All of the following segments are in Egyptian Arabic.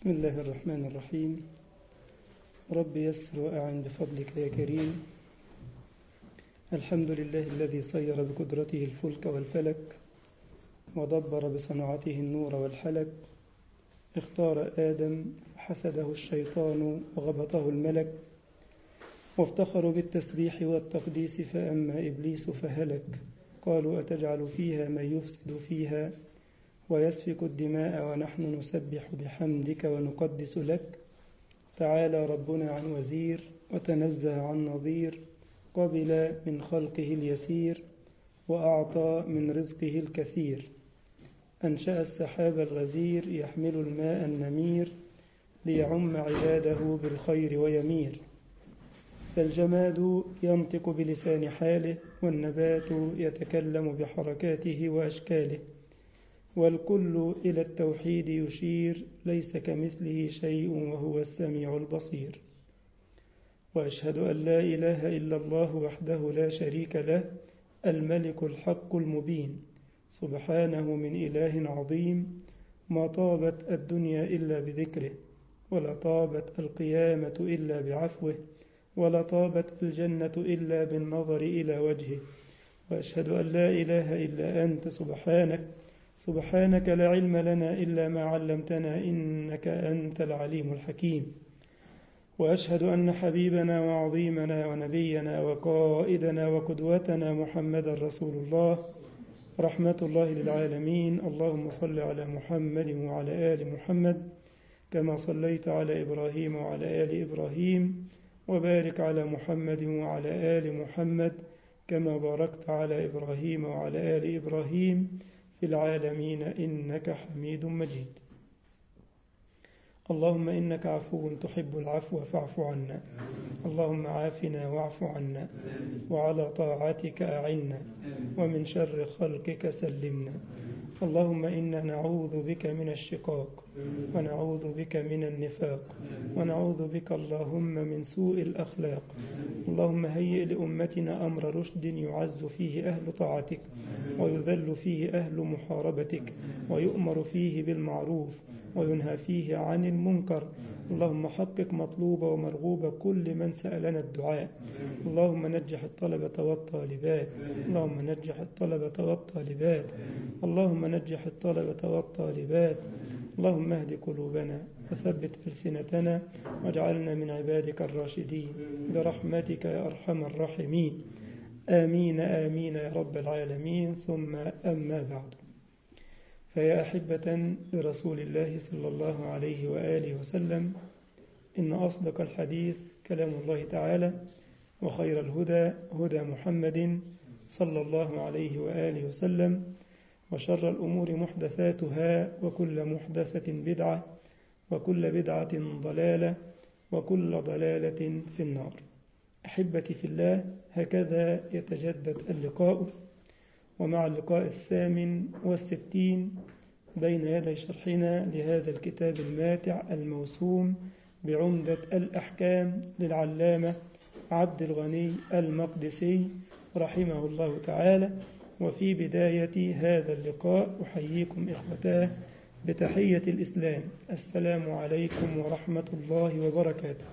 بسم الله الرحمن الرحيم رب يسر وأعن بفضلك يا كريم الحمد لله الذي صير بقدرته الفلك والفلك ودبر بصنعته النور والحلك اختار آدم فحسده الشيطان وغبطه الملك وافتخروا بالتسبيح والتقديس فأما إبليس فهلك قالوا أتجعل فيها من يفسد فيها ويسفك الدماء ونحن نسبح بحمدك ونقدس لك تعالى ربنا عن وزير وتنزه عن نظير قبل من خلقه اليسير وأعطى من رزقه الكثير أنشأ السحاب الغزير يحمل الماء النمير ليعم عباده بالخير ويمير فالجماد ينطق بلسان حاله والنبات يتكلم بحركاته وأشكاله والكل إلى التوحيد يشير ليس كمثله شيء وهو السميع البصير وأشهد أن لا إله إلا الله وحده لا شريك له الملك الحق المبين سبحانه من إله عظيم ما طابت الدنيا إلا بذكره ولا طابت القيامة إلا بعفوه ولا طابت الجنة إلا بالنظر إلى وجهه وأشهد أن لا إله إلا أنت سبحانك سبحانك لا علم لنا إلا ما علمتنا إنك أنت العليم الحكيم وأشهد أن حبيبنا وعظيمنا ونبينا وقائدنا وقدوتنا محمد رسول الله رحمة الله للعالمين اللهم صل على محمد وعلى آل محمد كما صليت على إبراهيم وعلى آل إبراهيم وبارك على محمد وعلى آل محمد كما باركت على إبراهيم وعلى آل إبراهيم في العالمين إنك حميد مجيد اللهم إنك عفو تحب العفو فاعف عنا اللهم عافنا واعف عنا وعلى طاعتك أعنا ومن شر خلقك سلمنا اللهم إنا نعوذ بك من الشقاق ونعوذ بك من النفاق ونعوذ بك اللهم من سوء الأخلاق اللهم هيئ لأمتنا أمر رشد يعز فيه أهل طاعتك ويذل فيه أهل محاربتك ويؤمر فيه بالمعروف وينهى فيه عن المنكر اللهم حقق مطلوب ومرغوب كل من سألنا الدعاء اللهم نجح الطلبة والطالبات اللهم نجح الطلبة والطالبات اللهم نجح الطلبة والطالبات اللهم اهد قلوبنا وثبت ألسنتنا واجعلنا من عبادك الراشدين برحمتك يا أرحم الراحمين آمين آمين يا رب العالمين ثم أما بعد فيا أحبة برسول الله صلى الله عليه وآله وسلم إن أصدق الحديث كلام الله تعالى وخير الهدى هدى محمد صلى الله عليه وآله وسلم وشر الأمور محدثاتها وكل محدثة بدعة وكل بدعة ضلالة وكل ضلالة في النار أحبتي في الله هكذا يتجدد اللقاء ومع اللقاء الثامن والستين بين يدي شرحنا لهذا الكتاب الماتع الموسوم بعمدة الأحكام للعلامة عبد الغني المقدسي رحمه الله تعالى وفي بداية هذا اللقاء أحييكم إخوتاه بتحية الإسلام السلام عليكم ورحمة الله وبركاته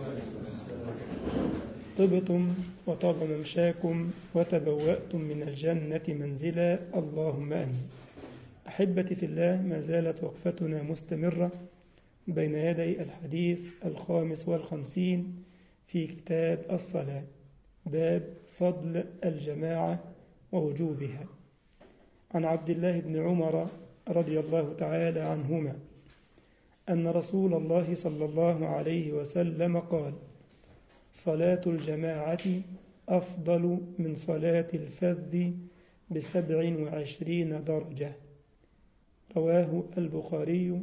طبتم وطاب ممشاكم وتبوأتم من الجنة منزلا اللهم أمين أحبتي في الله ما زالت وقفتنا مستمرة بين يدي الحديث الخامس والخمسين في كتاب الصلاة باب فضل الجماعة ووجوبها عن عبد الله بن عمر رضي الله تعالى عنهما أن رسول الله صلى الله عليه وسلم قال صلاة الجماعة أفضل من صلاة الفذ بسبع وعشرين درجة رواه البخاري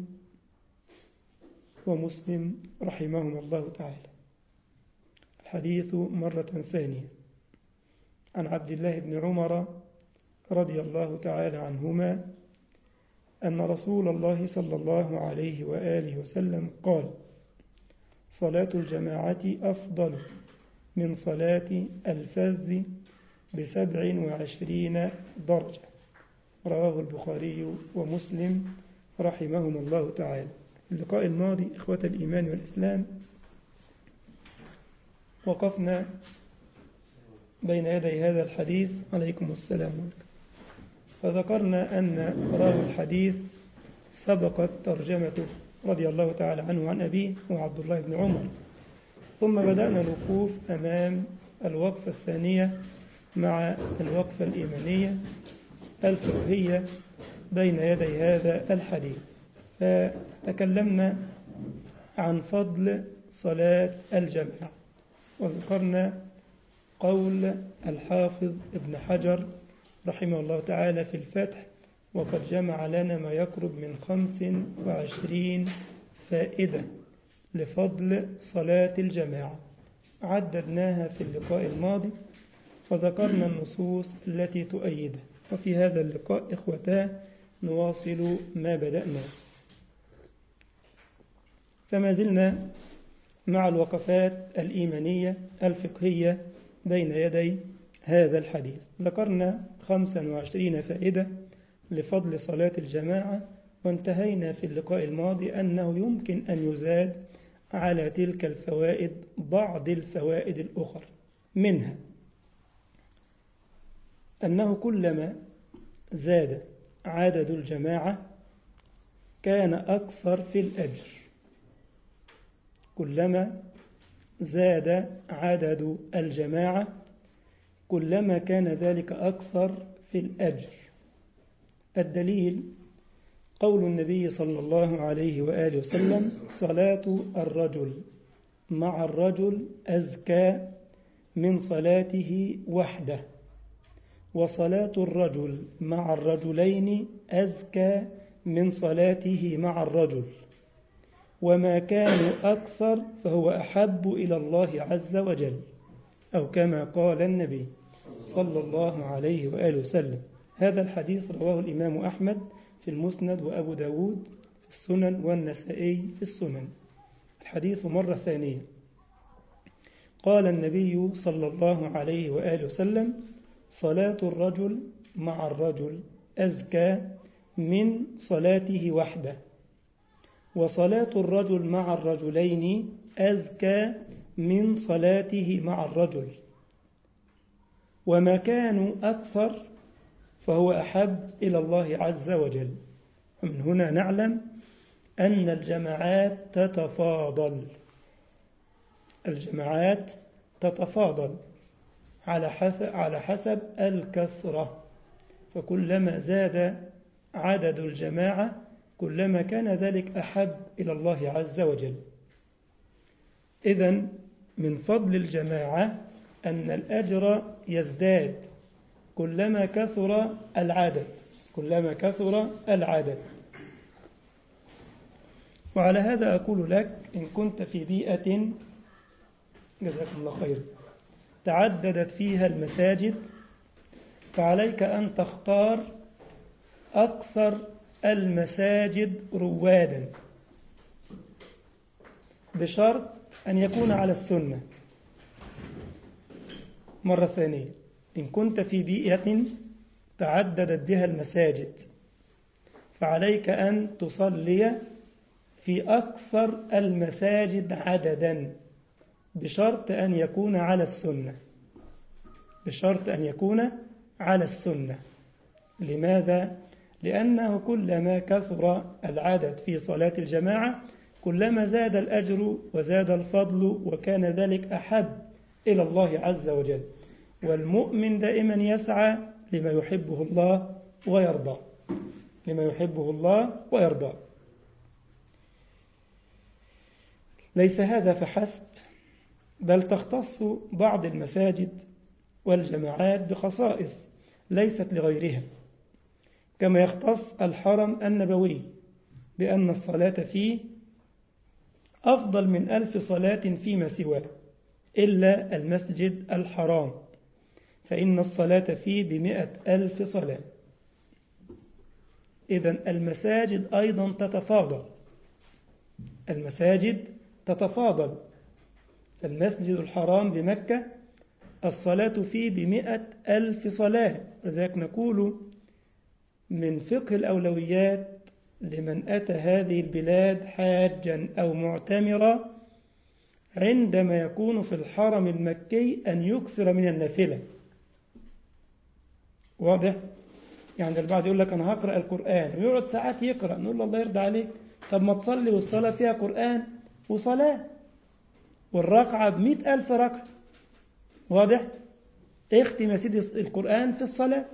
ومسلم رحمهما الله تعالى الحديث مرة ثانية عن عبد الله بن عمر رضي الله تعالى عنهما أن رسول الله صلى الله عليه وآله وسلم قال صلاة الجماعة أفضل من صلاة الفذ بسبع وعشرين درجة رواه البخاري ومسلم رحمهما الله تعالى اللقاء الماضي إخوة الإيمان والإسلام وقفنا بين يدي هذا الحديث عليكم السلام فذكرنا أن راوي الحديث سبقت ترجمته رضي الله تعالى عنه عن أبيه وعبد الله بن عمر ثم بدأنا الوقوف أمام الوقفة الثانية مع الوقفة الإيمانية الفقهية بين يدي هذا الحديث فتكلمنا عن فضل صلاة الجماعة وذكرنا قول الحافظ ابن حجر رحمه الله تعالى في الفتح وقد جمع لنا ما يقرب من خمس وعشرين فائدة لفضل صلاة الجماعة عددناها في اللقاء الماضي وذكرنا النصوص التي تؤيدها وفي هذا اللقاء إخوتاه نواصل ما بدأنا فما زلنا مع الوقفات الإيمانية الفقهية بين يدي هذا الحديث ذكرنا 25 فائدة لفضل صلاة الجماعة وانتهينا في اللقاء الماضي أنه يمكن أن يزاد على تلك الفوائد بعض الفوائد الأخرى منها أنه كلما زاد عدد الجماعة كان أكثر في الأجر كلما زاد عدد الجماعة كلما كان ذلك أكثر في الأجر الدليل قول النبي صلى الله عليه وآله وسلم صلاة الرجل مع الرجل أزكى من صلاته وحده وصلاة الرجل مع الرجلين أزكى من صلاته مع الرجل وما كانوا أكثر فهو أحب إلى الله عز وجل أو كما قال النبي صلى الله عليه وآله وسلم هذا الحديث رواه الإمام أحمد في المسند وأبو داود في السنن والنسائي في السنن الحديث مرة ثانية قال النبي صلى الله عليه وآله وسلم صلاة الرجل مع الرجل أزكى من صلاته وحده وصلاة الرجل مع الرجلين أزكى من صلاته مع الرجل وما كانوا أكثر فهو أحب إلى الله عز وجل ومن هنا نعلم أن الجماعات تتفاضل الجماعات تتفاضل على حسب, على حسب الكثرة فكلما زاد عدد الجماعة كلما كان ذلك أحب إلى الله عز وجل إذا من فضل الجماعة أن الأجر يزداد كلما كثر العدد كلما كثر العدد وعلى هذا أقول لك إن كنت في بيئة جزاكم الله خير تعددت فيها المساجد فعليك أن تختار أكثر المساجد روادا بشرط أن يكون على السنة مرة ثانية إن كنت في بيئة تعددت بها المساجد فعليك أن تصلي في أكثر المساجد عددا بشرط أن يكون على السنة بشرط أن يكون على السنة لماذا؟ لأنه كلما كثر العدد في صلاة الجماعة كلما زاد الأجر وزاد الفضل وكان ذلك أحب إلى الله عز وجل والمؤمن دائما يسعى لما يحبه الله ويرضى لما يحبه الله ويرضى ليس هذا فحسب بل تختص بعض المساجد والجماعات بخصائص ليست لغيرها كما يختص الحرم النبوي بأن الصلاة فيه أفضل من ألف صلاة فيما سواه إلا المسجد الحرام فإن الصلاة فيه بمئة ألف صلاة إذا المساجد أيضا تتفاضل المساجد تتفاضل المسجد الحرام بمكة الصلاة فيه بمئة ألف صلاة لذلك نقول من فقه الأولويات لمن أتى هذه البلاد حاجا أو معتمرا عندما يكون في الحرم المكي أن يكثر من النافلة واضح؟ يعني البعض يقول لك أنا هقرأ القرآن ويقعد ساعات يقرأ نقول له الله يرضى عليك طب ما تصلي والصلاة فيها قرآن وصلاة والركعة بمئة ألف ركعة واضح؟ اختم يا سيدي القرآن في الصلاة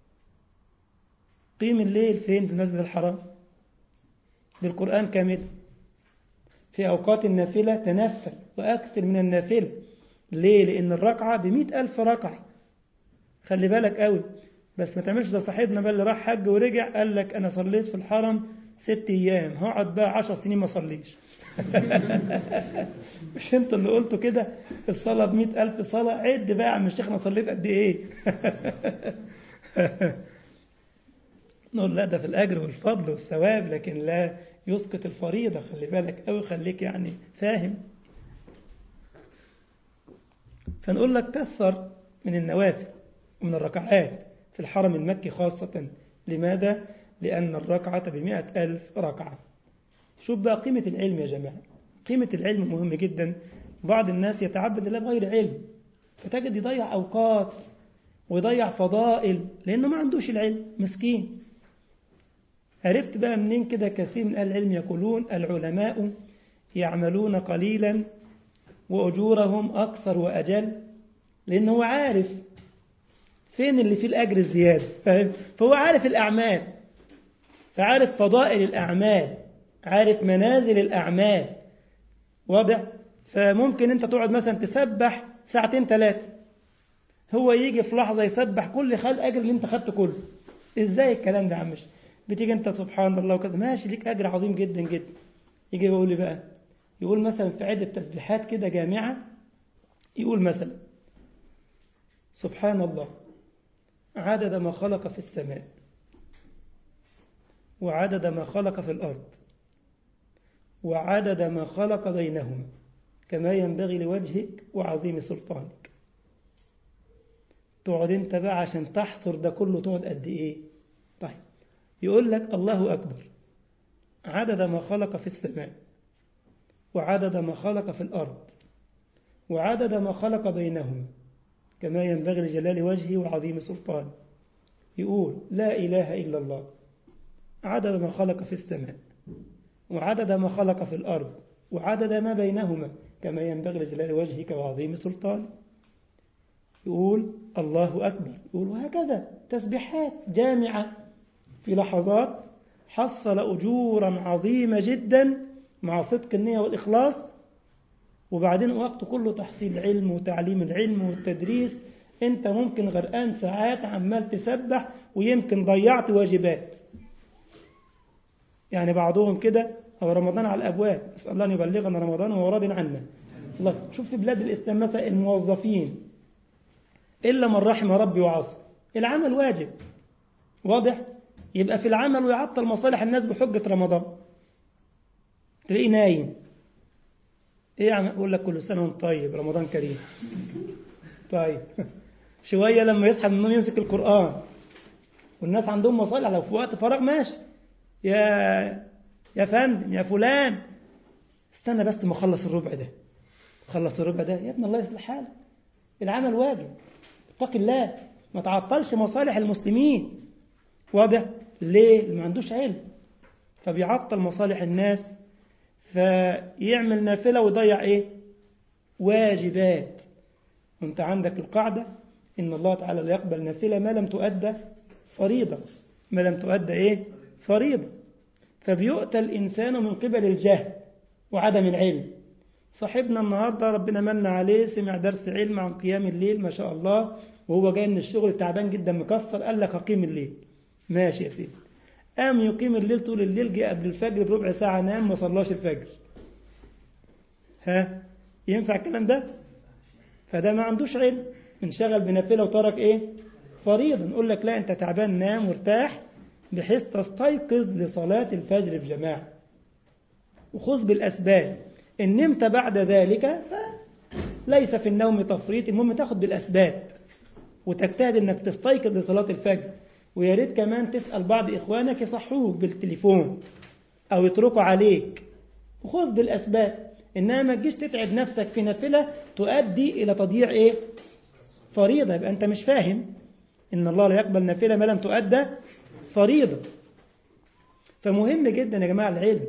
قيم الليل فين في المسجد الحرام بالقرآن كامل في أوقات النافلة تنفل وأكثر من النافلة ليه؟ لأن الركعة بمئة ألف ركعة خلي بالك قوي بس ما تعملش ده صاحبنا بقى اللي راح حج ورجع قال لك أنا صليت في الحرم ست أيام هقعد بقى عشر سنين ما صليش مش انت اللي قلته كده الصلاة بمئة ألف صلاة عد بقى يا عم الشيخ أنا صليت قد إيه نقول لا ده في الأجر والفضل والثواب لكن لا يسقط الفريضة خلي بالك أوي خليك يعني فاهم فنقول لك كثر من النوافل ومن الركعات في الحرم المكي خاصة لماذا؟ لأن الركعة بمئة ألف ركعة شوف بقى قيمة العلم يا جماعة قيمة العلم مهم جدا بعض الناس يتعبد الله بغير علم فتجد يضيع أوقات ويضيع فضائل لأنه ما عندوش العلم مسكين عرفت بقى منين كده كثير من أهل العلم يقولون العلماء يعملون قليلا وأجورهم أكثر وأجل لأنه هو عارف فين اللي فيه الأجر الزيادة فاهم؟ فهو عارف الأعمال فعارف فضائل الأعمال عارف منازل الأعمال واضح فممكن أنت تقعد مثلا تسبح ساعتين ثلاثة هو يجي في لحظة يسبح كل خل أجر اللي أنت خدته كله إزاي الكلام ده يا عمش بتيجي أنت سبحان الله وكذا ماشي ليك أجر عظيم جدا جدا يجي يقول لي بقى يقول مثلا في عدة تسبيحات كده جامعة يقول مثلا سبحان الله عدد ما خلق في السماء وعدد ما خلق في الأرض وعدد ما خلق بينهما كما ينبغي لوجهك وعظيم سلطانك تقعد انت بقى عشان تحصر ده كله تقعد قد ايه طيب يقول لك الله أكبر عدد ما خلق في السماء وعدد ما خلق في الأرض وعدد ما خلق بينهما كما ينبغي لجلال وجهه وعظيم سلطانه يقول لا إله إلا الله عدد ما خلق في السماء وعدد ما خلق في الأرض وعدد ما بينهما كما ينبغي لجلال وجهك وعظيم سلطانه يقول الله أكبر يقول وهكذا تسبيحات جامعة في لحظات حصل أجورا عظيمة جدا مع صدق النية والإخلاص وبعدين وقت كله تحصيل علم وتعليم العلم والتدريس انت ممكن غرقان ساعات عمال تسبح ويمكن ضيعت واجبات يعني بعضهم كده هو رمضان على الأبواب أسأل الله أن يبلغنا رمضان وهو راض عنا الله شوف في بلاد الإسلام مثلا الموظفين إلا من رحم ربي وعصى العمل واجب واضح يبقى في العمل ويعطل مصالح الناس بحجة رمضان تلاقيه نايم ايه عم اقول لك كل سنه وانت طيب رمضان كريم طيب شويه لما يصحى من النوم يمسك القران والناس عندهم مصالح لو في وقت فراغ ماشي يا يا فندم يا فلان استنى بس ما اخلص الربع ده خلص الربع ده يا ابن الله يصلح حالك العمل واجب اتق الله ما تعطلش مصالح المسلمين واضح ليه ما عندوش علم فبيعطل مصالح الناس فيعمل نافلة ويضيع إيه واجبات وانت عندك القاعدة إن الله تعالى لا يقبل نافلة ما لم تؤدى فريضة ما لم تؤدى إيه فريضة فبيؤتى الإنسان من قبل الجهل وعدم العلم صاحبنا النهاردة ربنا من عليه سمع درس علم عن قيام الليل ما شاء الله وهو جاي من الشغل تعبان جدا مكسر قال لك أقيم الليل ماشي يا سيدي قام يقيم الليل طول الليل جه قبل الفجر بربع ساعة نام ما صلاش الفجر ها ينفع الكلام ده فده ما عندوش علم انشغل بنافلة وترك ايه فريضة نقول لك لا انت تعبان نام وارتاح بحيث تستيقظ لصلاة الفجر بجماعة وخذ بالأسباب إن نمت بعد ذلك فليس في النوم تفريط المهم تاخد بالأسباب وتجتهد انك تستيقظ لصلاة الفجر ويا ريت كمان تسأل بعض إخوانك يصحوك بالتليفون أو يتركوا عليك وخذ بالأسباب إنما ما تجيش تتعب نفسك في نافلة تؤدي إلى تضييع إيه فريضة يبقى أنت مش فاهم إن الله لا يقبل نافلة ما لم تؤدى فريضة فمهم جدا يا جماعة العلم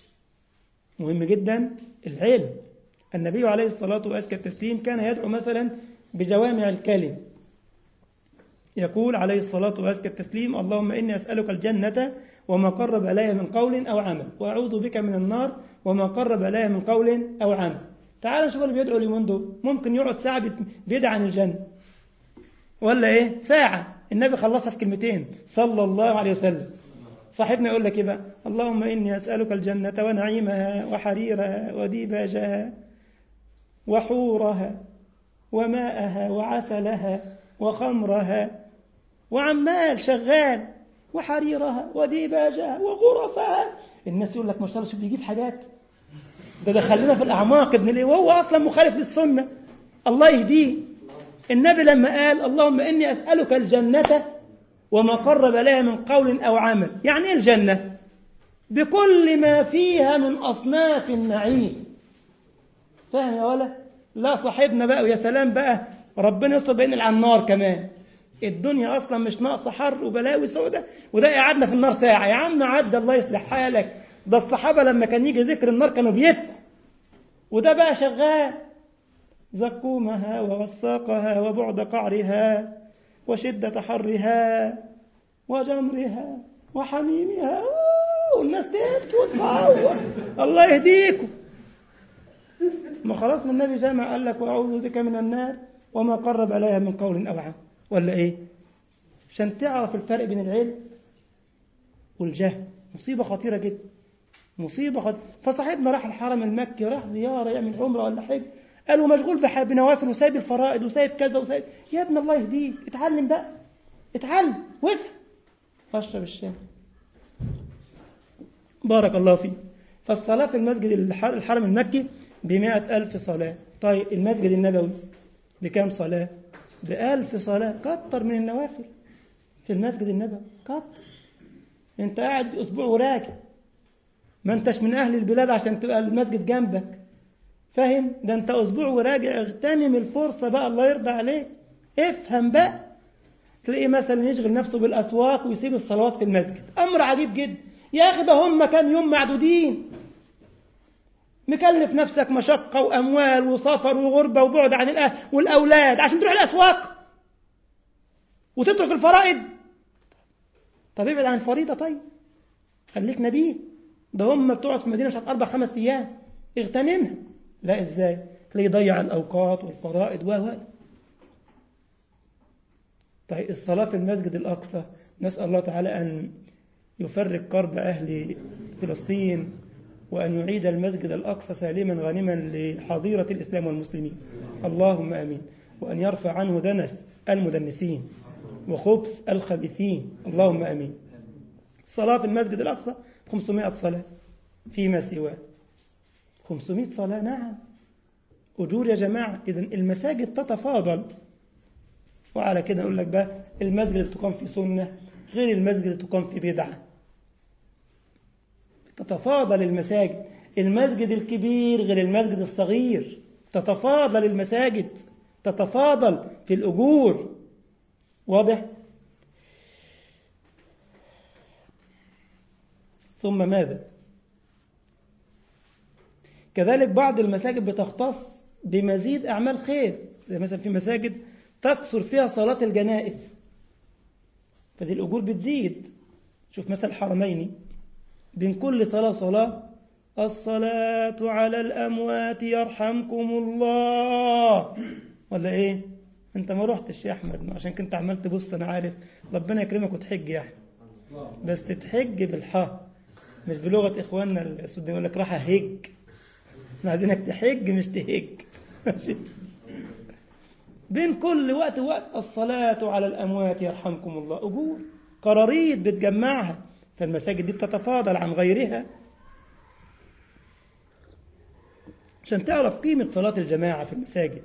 مهم جدا العلم النبي عليه الصلاة وأزكى التسليم كان يدعو مثلا بجوامع الكلم يقول عليه الصلاة وأزكى التسليم اللهم إني أسألك الجنة وما قرب إليها من قول أو عمل وأعوذ بك من النار وما قرب إليها من قول أو عمل تعال نشوف اللي بيدعو اليومين دول ممكن يقعد ساعة بيدعى عن الجنة ولا إيه ساعة النبي خلصها في كلمتين صلى الله عليه وسلم صاحبنا يقول لك إيه بقى اللهم إني أسألك الجنة ونعيمها وحريرها وديباجها وحورها وماءها وعسلها وخمرها وعمال شغال وحريرها وديباجها وغرفها الناس يقول لك ما شاء الله شوف بيجيب حاجات ده دخلنا في الأعماق ابن ليه وهو أصلا مخالف للسنة الله يهديه النبي لما قال اللهم إني أسألك الجنة وما قرب إليها من قول أو عمل يعني إيه الجنة بكل ما فيها من أصناف النعيم فاهم يا ولا لا صاحبنا بقى ويا سلام بقى ربنا يصب بين على النار كمان الدنيا اصلا مش ناقصه حر وبلاوي سودة وده قعدنا في النار ساعه يا عم عدى الله يصلح حالك ده الصحابه لما كان يجي ذكر النار كانوا بيبكوا وده بقى شغال زقومها ووساقها وبعد قعرها وشدة حرها وجمرها وحميمها والناس تبكي وتعوق الله يهديكم ما خلاص من النبي جامع قال لك وأعوذ بك من النار وما قرب عليها من قول أو عمل ولا إيه عشان تعرف الفرق بين العلم والجهل مصيبة خطيرة جدا مصيبة خطيرة فصاحبنا راح الحرم المكي راح زيارة يعمل عمرة ولا حج قالوا مشغول بنوافل وسايب الفرائض وسايب كذا وسايب يا ابن الله يهديك اتعلم بقى اتعلم وافهم فاشرب الشاي بارك الله فيك فالصلاة في المسجد الحرم المكي بمائة ألف صلاة طيب المسجد النبوي بكام صلاة بألف صلاة كتر من النوافل في المسجد النبوي كتر انت قاعد أسبوع وراجع ما انتش من أهل البلاد عشان تبقى المسجد جنبك فاهم ده انت أسبوع وراجع اغتنم الفرصة بقى الله يرضى عليك افهم بقى تلاقيه مثلا يشغل نفسه بالأسواق ويسيب الصلوات في المسجد أمر عجيب جدا يا أخي ده هم كام يوم معدودين مكلف نفسك مشقة وأموال وسفر وغربة وبعد عن الأهل والأولاد عشان تروح الأسواق وتترك الفرائض طب ابعد عن الفريضة طيب خليك نبيه ده هم بتقعد في المدينة عشان أربع خمس أيام اغتنمها لا إزاي تلاقيه يضيع الأوقات والفرائض و طيب الصلاة في المسجد الأقصى نسأل الله تعالى أن يفرق كرب أهل فلسطين وأن يعيد المسجد الأقصى سالما غانما لحظيرة الإسلام والمسلمين اللهم آمين وأن يرفع عنه دنس المدنسين وخبث الخبيثين اللهم آمين الصلاة في المسجد الأقصى 500 صلاة فيما سواه 500 صلاة نعم أجور يا جماعة إذا المساجد تتفاضل وعلى كده نقول لك بقى المسجد اللي تقام في سنة غير المسجد اللي تقام في بدعة تتفاضل المساجد المسجد الكبير غير المسجد الصغير تتفاضل المساجد تتفاضل في الأجور واضح ثم ماذا كذلك بعض المساجد بتختص بمزيد أعمال خير زي مثلا في مساجد تكثر فيها صلاة الجنائز فدي الأجور بتزيد شوف مثلا الحرمين بين كل صلاة صلاة الصلاة على الأموات يرحمكم الله ولا إيه أنت ما رحتش يا أحمد عشان كنت عمال تبص أنا عارف ربنا يكرمك وتحج يا أحمد بس تتحج بالحا مش بلغة إخواننا السودانيين يقول لك راح أهج احنا عايزينك تحج مش تهج بين كل وقت وقت الصلاة على الأموات يرحمكم الله أجور قراريط بتجمعها فالمساجد دي بتتفاضل عن غيرها عشان تعرف قيمة صلاة الجماعة في المساجد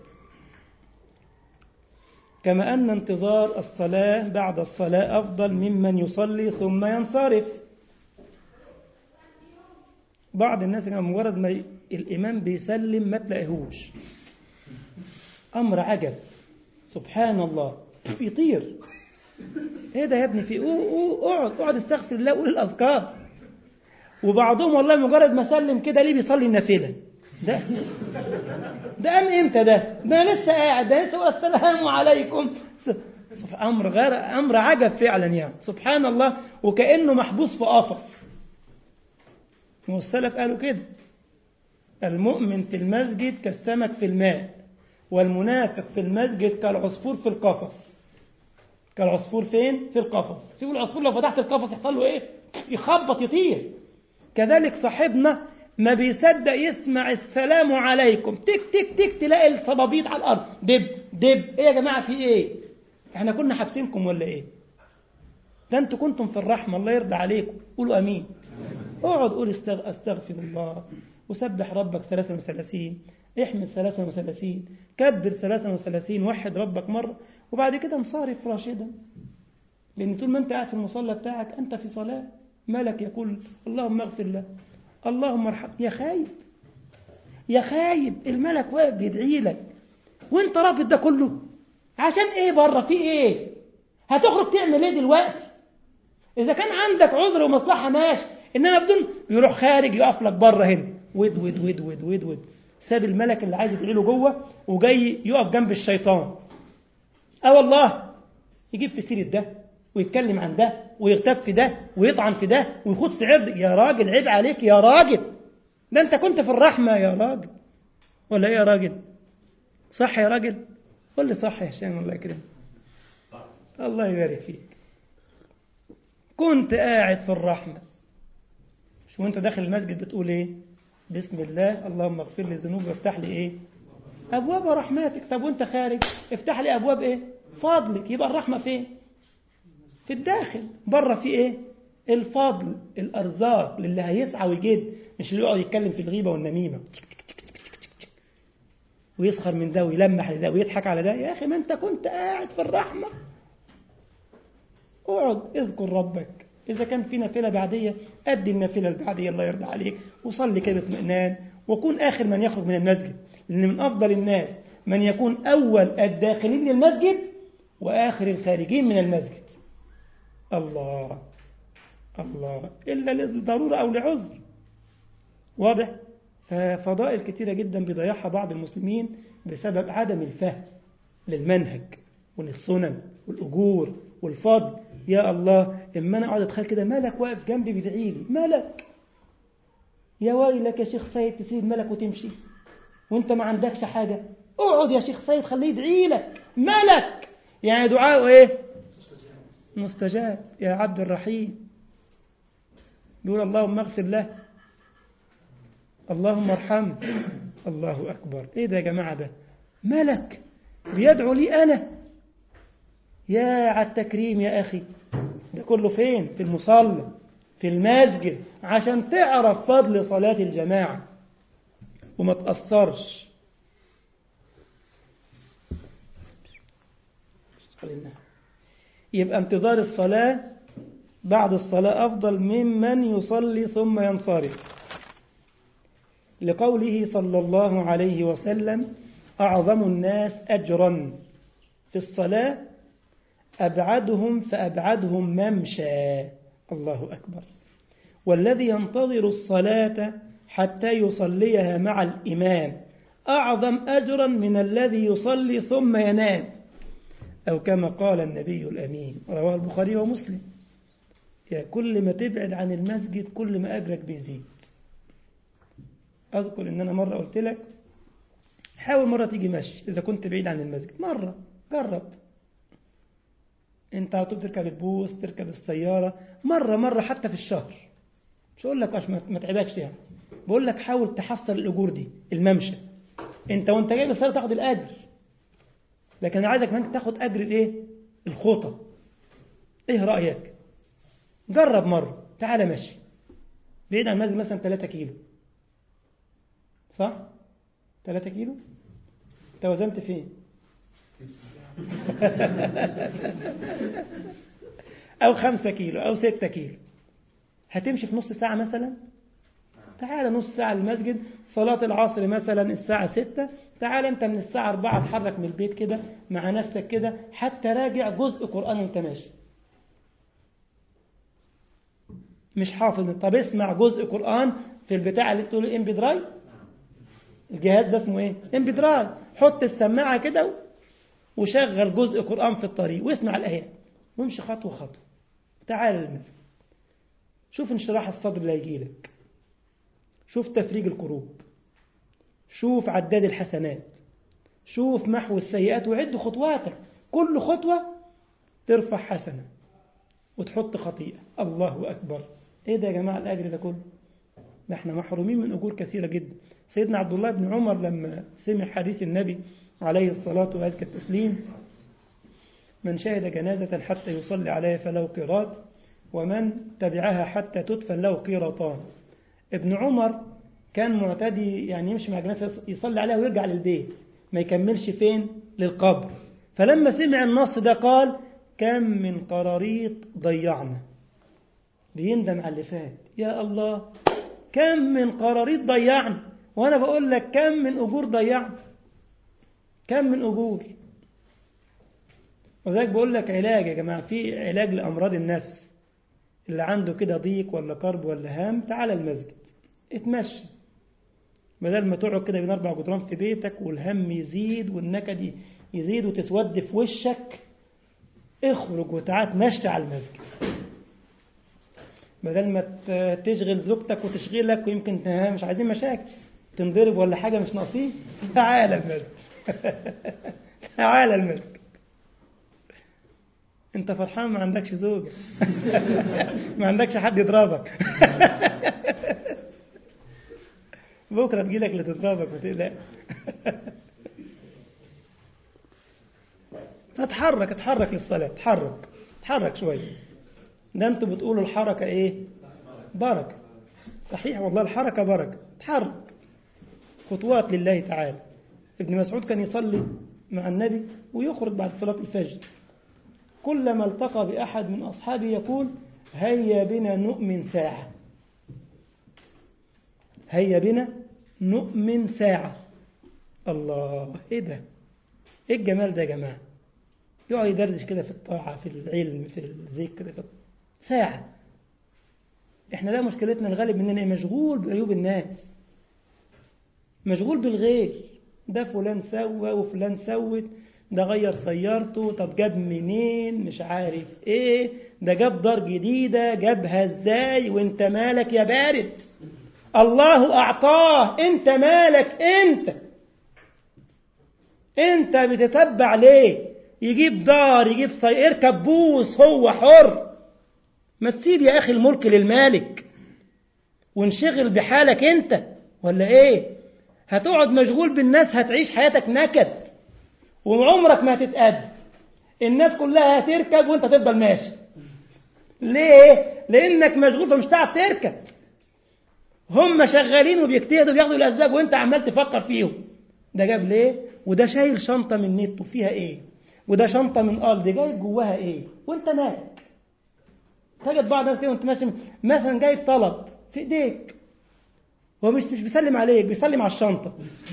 كما أن انتظار الصلاة بعد الصلاة أفضل ممن يصلي ثم ينصرف بعض الناس كان مجرد ما ي- الإمام بيسلم ما تلاقيهوش أمر عجب سبحان الله يطير ايه ده يا ابني في أوه أوه اقعد اقعد استغفر الله قول الأذكار وبعضهم والله مجرد ما سلم كده ليه بيصلي النافلة ده ده قام امتى ده ده لسه قاعد ده لسه السلام عليكم س- امر غير امر عجب فعلا يعني سبحان الله وكانه محبوس في قفص والسلف قالوا كده المؤمن في المسجد كالسمك في الماء والمنافق في المسجد كالعصفور في القفص كالعصفور فين في القفص سيقول العصفور لو فتحت القفص يحصل له ايه يخبط يطير كذلك صاحبنا ما بيصدق يسمع السلام عليكم تك تك تك تلاقي الصبابيط على الارض دب دب ايه يا جماعه في ايه احنا كنا حابسينكم ولا ايه ده انتوا كنتم في الرحمه الله يرضى عليكم قولوا امين اقعد قول استغ- استغفر الله وسبح ربك 33 احمد 33 كبر 33 وحد ربك مره وبعد كده انصرف راشدا لان طول ما انت قاعد في المصلى بتاعك انت في صلاه ملك يقول اللهم اغفر له اللهم ارحم يا خايب يا خايب الملك واقف بيدعي لك وانت رافض ده كله عشان ايه بره في ايه هتخرج تعمل ايه دلوقتي اذا كان عندك عذر ومصلحه ماشي انما بدون يروح خارج يقف لك بره هنا ود ود ود ود ود ود ساب الملك اللي عايز يدعي له جوه وجاي يقف جنب الشيطان اه والله يجيب في سيره ده ويتكلم عن ده ويغتاب في ده ويطعن في ده ويخوض في عرض يا راجل عيب عليك يا راجل ده انت كنت في الرحمه يا راجل ولا ايه يا راجل صح يا راجل قول لي صح يا هشام الله يكرمك الله يبارك فيك كنت قاعد في الرحمة مش وانت داخل المسجد بتقول ايه بسم الله اللهم اغفر لي ذنوبي وافتح لي ايه ابواب رحمتك طب وانت خارج افتح لي ابواب ايه فضلك يبقى الرحمة فين في الداخل بره في ايه الفضل الارزاق للي هيسعى ويجد مش اللي يقعد يتكلم في الغيبة والنميمة ويسخر من ده ويلمح لده ويضحك على ده يا اخي ما انت كنت قاعد في الرحمه اقعد اذكر ربك إذا كان في نافلة بعدية أدي النافلة البعدية الله يرضى عليك وصلي كده باطمئنان وكون آخر من يخرج من المسجد لأن من أفضل الناس من يكون أول الداخلين للمسجد وآخر الخارجين من المسجد الله الله إلا لضرورة أو لعذر واضح ففضائل كثيرة جدا بيضيعها بعض المسلمين بسبب عدم الفهم للمنهج وللسنن والأجور والفضل يا الله إما أنا أقعد أتخيل كده ملك واقف جنبي بيدعي لي ملك يا ويلك يا شيخ سيد تسيب ملك وتمشي وانت ما عندكش حاجة اقعد يا شيخ سيد خليه يدعي لك ملك يعني دعاء ايه مستجاب يا عبد الرحيم بيقول اللهم اغفر له اللهم ارحمه الله أكبر ايه ده يا جماعة ده ملك بيدعو لي أنا يا على التكريم يا أخي ده كله فين في المصلى في المسجد عشان تعرف فضل صلاة الجماعة وما تأثرش يبقى انتظار الصلاة بعد الصلاة أفضل ممن يصلي ثم ينصرف لقوله صلى الله عليه وسلم أعظم الناس أجرا في الصلاة أبعدهم فأبعدهم ممشى الله أكبر والذي ينتظر الصلاة حتى يصليها مع الإمام أعظم أجرا من الذي يصلي ثم ينام أو كما قال النبي الأمين رواه البخاري ومسلم يا كل ما تبعد عن المسجد كل ما أجرك بيزيد أذكر إن أنا مرة قلت لك حاول مرة تيجي مشي إذا كنت بعيد عن المسجد مرة جرب انت هتقوم تركب البوس تركب السيارة مرة مرة حتى في الشهر مش أقول لك عشان ما تعبكش يعني بقول لك حاول تحصل الأجور دي الممشى انت وانت جاي بالسيارة تاخد الأجر لكن أنا عايزك انت تاخد أجر الإيه الخطى إيه رأيك جرب مرة تعالى مشي بعيد عن المسجد مثلا 3 كيلو صح 3 كيلو انت وزنت فين أو خمسة كيلو أو ستة كيلو هتمشي في نص ساعة مثلا تعال نص ساعة المسجد صلاة العصر مثلا الساعة ستة تعال أنت من الساعة أربعة اتحرك من البيت كده مع نفسك كده حتى راجع جزء قرآن وانت ماشي مش حافظ طب اسمع جزء قرآن في البتاع اللي بتقول ام بي درايف الجهاز ده اسمه ايه ام بي درايف حط السماعة كده وشغل جزء قرآن في الطريق واسمع الآيات وامشي خطوة خطوة تعال المسجد شوف انشراح الصدر اللي هيجيلك شوف تفريج الكروب شوف عداد الحسنات شوف محو السيئات وعد خطواتك كل خطوة ترفع حسنة وتحط خطيئة الله أكبر إيه ده يا جماعة الأجر ده كله ده احنا محرومين من أجور كثيرة جدا سيدنا عبد الله بن عمر لما سمع حديث النبي عليه الصلاة وأزكى التسليم من شهد جنازة حتى يصلي عليها فله قيراط ومن تبعها حتى تدفن له قيراطان ابن عمر كان معتدي يعني يمشي مع جنازة يصلي عليها ويرجع للبيت ما يكملش فين للقبر فلما سمع النص ده قال كم من قراريط ضيعنا بيندم على اللي فات يا الله كم من قراريط ضيعنا وانا بقول لك كم من اجور ضيعنا كم من اجور وذلك بقول لك علاج يا جماعه في علاج لامراض النفس اللي عنده كده ضيق ولا كرب ولا هام تعال المسجد اتمشى بدل ما تقعد كده بين اربع جدران في بيتك والهم يزيد والنكد يزيد وتسود في وشك اخرج وتعال تمشي على المسجد بدل ما تشغل زوجتك وتشغلك ويمكن مش عايزين مشاكل تنضرب ولا حاجة مش ناقصين تعال المسجد تعال المسجد انت فرحان ما عندكش زوجة ما عندكش حد يضربك بكرة تجيلك اللي تضربك ما تقلقش اتحرك اتحرك للصلاة اتحرك اتحرك شوية ده انتوا بتقولوا الحركة ايه بركة صحيح والله الحركة بركة اتحرك خطوات لله تعالى ابن مسعود كان يصلي مع النبي ويخرج بعد صلاة الفجر كلما التقى بأحد من أصحابه يقول هيا بنا نؤمن ساعة هيا بنا نؤمن ساعة الله ايه ده ايه الجمال ده يا جماعة يقعد يدردش كده في الطاعة في العلم في الذكر في ساعة احنا لا مشكلتنا الغالب مننا مشغول بعيوب الناس مشغول بالغير ده فلان سوى وفلان سوت ده غير سيارته طب جاب منين مش عارف ايه ده جاب دار جديدة جابها ازاي وانت مالك يا بارد الله اعطاه انت مالك انت انت بتتبع ليه يجيب دار يجيب سي... اركب بوس هو حر ما تسيب يا اخي الملك للمالك وانشغل بحالك انت ولا ايه هتقعد مشغول بالناس هتعيش حياتك نكد وعمرك ما هتتقدم الناس كلها هتركب وانت تفضل ماشي ليه لانك مشغول فمش هتعرف تركب هم شغالين وبيجتهدوا بياخدوا الاسباب وانت عمال تفكر فيهم ده جاب ليه وده شايل شنطه من نت وفيها ايه وده شنطه من ارض جايب جواها ايه وانت مالك تجد بعض الناس كده وانت ماشي مثلا جايب طلب في ايديك هو مش مش بيسلم عليك بيسلم على الشنطه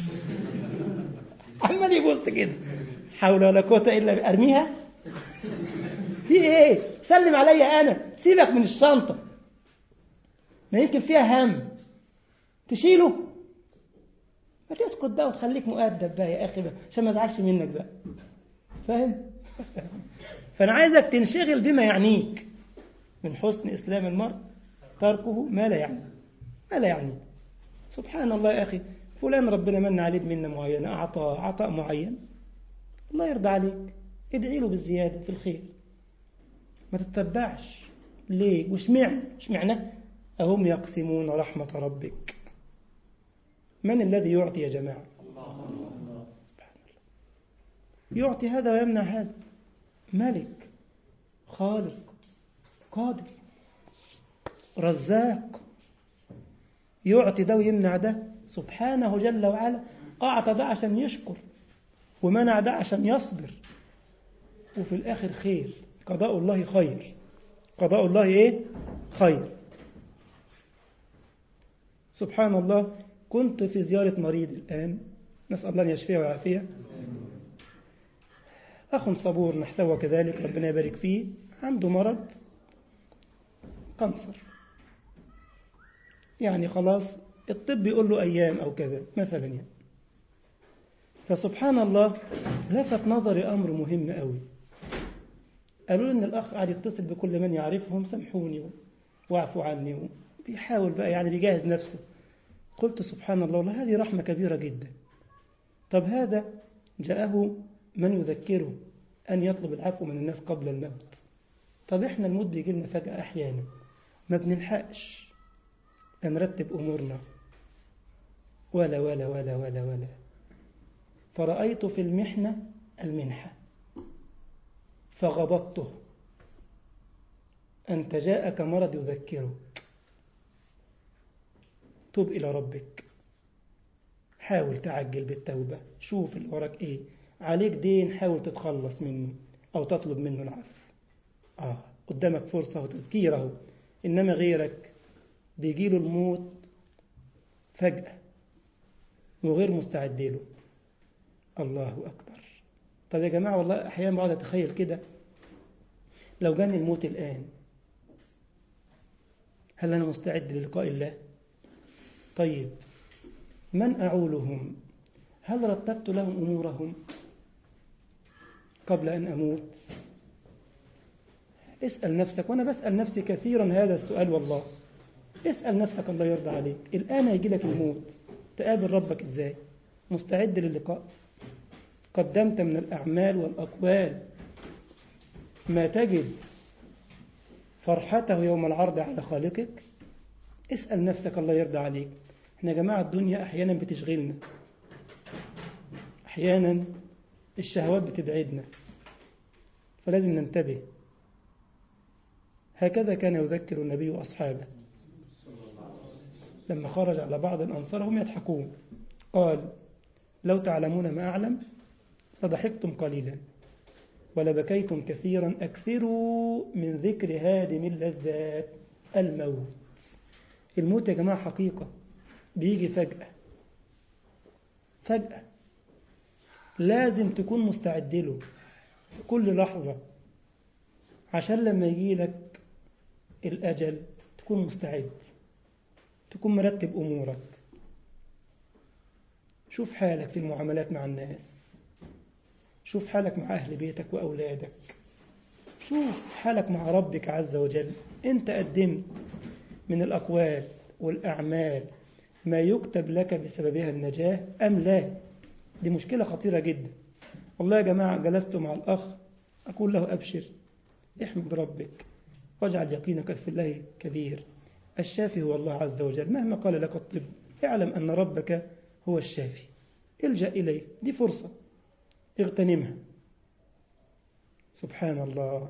عمال يبص كده حول ولا قوه الا ارميها في ايه سلم عليا انا سيبك من الشنطه ما يمكن فيها هم تشيله ما تسكت بقى وتخليك مؤدب بقى يا اخي بقى عشان ما ازعلش منك بقى فاهم فانا عايزك تنشغل بما يعنيك من حسن اسلام المرء تركه ما لا يعني ما لا يعني سبحان الله يا اخي فلان ربنا من عليه بمنه معينه اعطى عطاء معين الله يرضى عليك ادعي له بالزياده في الخير ما تتبعش ليه واشمعنى اشمعنى أهم يقسمون رحمة ربك من الذي يعطي يا جماعة يعطي هذا ويمنع هذا ملك خالق قادر رزاق يعطي ده ويمنع ده سبحانه جل وعلا أعطى ده عشان يشكر ومنع ده عشان يصبر وفي الآخر خير قضاء الله خير قضاء الله إيه خير سبحان الله كنت في زيارة مريض الآن نسأل الله أن يشفيه ويعافيه أخ صبور نحسبه كذلك ربنا يبارك فيه عنده مرض قنصر يعني خلاص الطب يقول له أيام أو كذا مثلا يعني فسبحان الله لفت نظري أمر مهم قوي قالوا لي إن الأخ قاعد يتصل بكل من يعرفهم سامحوني واعفوا عني بيحاول بقى يعني بيجهز نفسه قلت سبحان الله والله هذه رحمة كبيرة جدا طب هذا جاءه من يذكره أن يطلب العفو من الناس قبل الموت طب إحنا الموت بيجي لنا فجأة أحيانا ما بنلحقش لا نرتب أمورنا ولا ولا ولا ولا ولا فرأيت في المحنة المنحة فغبطته أنت جاءك مرض يذكرك توب إلى ربك حاول تعجل بالتوبة شوف اللي وراك إيه عليك دين حاول تتخلص منه أو تطلب منه العفو آه قدامك فرصة وتذكيره إنما غيرك بيجيله الموت فجأة وغير مستعد له الله أكبر طب يا جماعة والله أحيانا بقعد أتخيل كده لو جاني الموت الآن هل أنا مستعد للقاء الله طيب من أعولهم هل رتبت لهم أمورهم قبل أن أموت اسأل نفسك وأنا بسأل نفسي كثيرا هذا السؤال والله اسأل نفسك الله يرضى عليك الآن هيجي لك الموت تقابل ربك إزاي مستعد للقاء قدمت من الأعمال والأقوال ما تجد فرحته يوم العرض على خالقك اسأل نفسك الله يرضى عليك احنا يا جماعة الدنيا أحيانا بتشغلنا أحيانا الشهوات بتبعدنا فلازم ننتبه هكذا كان يذكر النبي أصحابه لما خرج على بعض الأنصار هم يضحكون قال لو تعلمون ما أعلم لضحكتم قليلا ولبكيتم كثيرا أكثروا من ذكر هادم اللذات الموت الموت يا جماعة حقيقة بيجي فجأة فجأة لازم تكون مستعد له في كل لحظة عشان لما يجي لك الأجل تكون مستعد تكون مرتب أمورك شوف حالك في المعاملات مع الناس شوف حالك مع أهل بيتك وأولادك شوف حالك مع ربك عز وجل أنت قدمت من الأقوال والأعمال ما يكتب لك بسببها النجاة أم لا دي مشكلة خطيرة جدا والله يا جماعة جلست مع الأخ أقول له أبشر احمد ربك واجعل يقينك في الله كبير الشافي هو الله عز وجل مهما قال لك الطب اعلم أن ربك هو الشافي الجأ إليه دي فرصة اغتنمها سبحان الله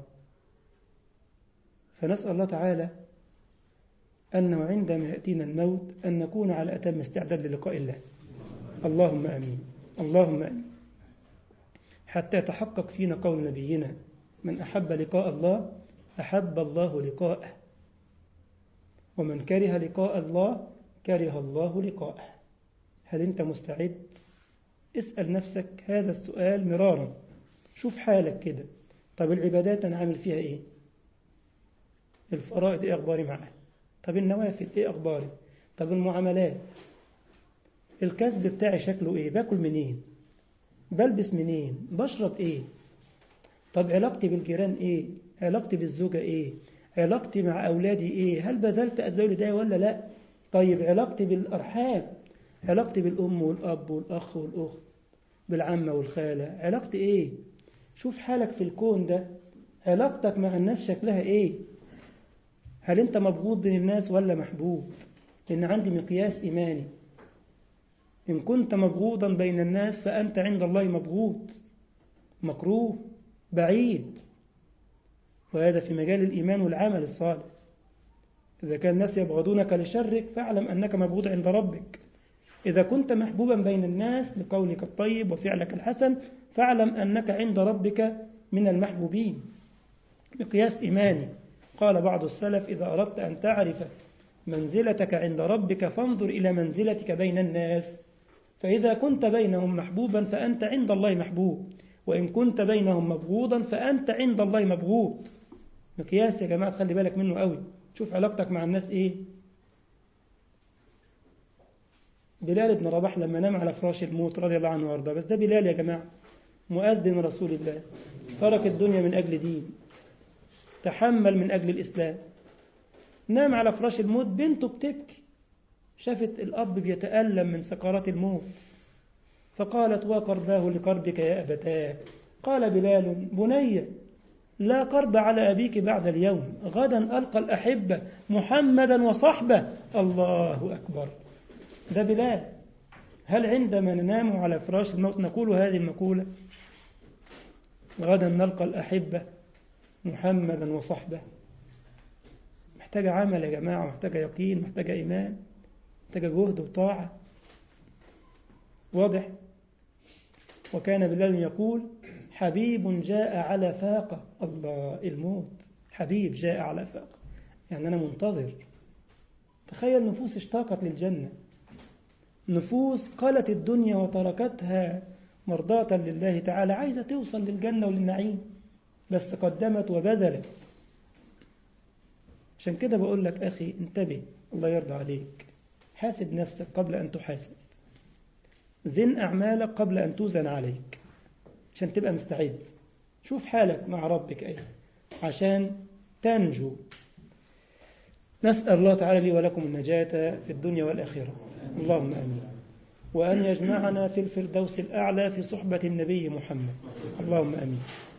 فنسأل الله تعالى أنه عندما يأتينا الموت أن نكون على أتم استعداد للقاء الله اللهم أمين اللهم أمين حتى يتحقق فينا قول نبينا من أحب لقاء الله أحب الله لقاءه ومن كره لقاء الله كره الله لقاءه هل أنت مستعد؟ اسأل نفسك هذا السؤال مرارا شوف حالك كده طب العبادات أنا عامل فيها إيه؟ الفرائض إيه أخباري معها؟ طب النوافل إيه أخباري؟ طب المعاملات الكسب بتاعي شكله إيه؟ باكل منين؟ بلبس منين؟ بشرب إيه؟ طب علاقتي بالجيران إيه؟ علاقتي بالزوجة إيه؟ علاقتي مع أولادي إيه؟ هل بذلت أزواج ده ولا لا؟ طيب علاقتي بالأرحام علاقتي بالأم والأب والأخ والأخت بالعمة والخالة علاقتي إيه؟ شوف حالك في الكون ده علاقتك مع الناس شكلها إيه؟ هل أنت مبغوض بين الناس ولا محبوب؟ لأن عندي مقياس إيماني إن كنت مبغوضا بين الناس فأنت عند الله مبغوض مكروه بعيد وهذا في مجال الإيمان والعمل الصالح إذا كان الناس يبغضونك لشرك فاعلم أنك مبغوض عند ربك إذا كنت محبوبا بين الناس بقولك الطيب وفعلك الحسن فاعلم أنك عند ربك من المحبوبين مقياس إيماني قال بعض السلف إذا أردت أن تعرف منزلتك عند ربك فانظر إلى منزلتك بين الناس فإذا كنت بينهم محبوبا فأنت عند الله محبوب وإن كنت بينهم مبغوضا فأنت عند الله مبغوض مقياس يا جماعة خلي بالك منه قوي شوف علاقتك مع الناس إيه بلال بن رباح لما نام على فراش الموت رضي الله عنه وارضاه بس ده بلال يا جماعة مؤذن رسول الله ترك الدنيا من أجل دين تحمل من أجل الإسلام نام على فراش الموت بنته بتبكي شافت الأب بيتألم من سكرات الموت فقالت وقرباه لقربك يا أبتاه قال بلال بني لا قرب على أبيك بعد اليوم غدا ألقى الأحبة محمدا وصحبه الله أكبر ده بلال هل عندما ننام على فراش الموت نقول هذه المقولة غدا نلقى الأحبة محمدا وصحبه محتاجة عمل يا جماعة محتاجة يقين محتاجة إيمان محتاجة جهد وطاعة واضح وكان بلال يقول حبيب جاء على فاقة الله الموت حبيب جاء على فاقة يعني أنا منتظر تخيل نفوس اشتاقت للجنة نفوس قلت الدنيا وتركتها مرضاة لله تعالى عايزة توصل للجنة وللنعيم بس قدمت وبذلت عشان كده بقول لك أخي انتبه الله يرضى عليك حاسب نفسك قبل أن تحاسب زن أعمالك قبل أن توزن عليك عشان تبقى مستعد شوف حالك مع ربك أيه عشان تنجو نسأل الله تعالى لي ولكم النجاة في الدنيا والآخرة اللهم آمين وأن يجمعنا في الفردوس الأعلى في صحبة النبي محمد اللهم آمين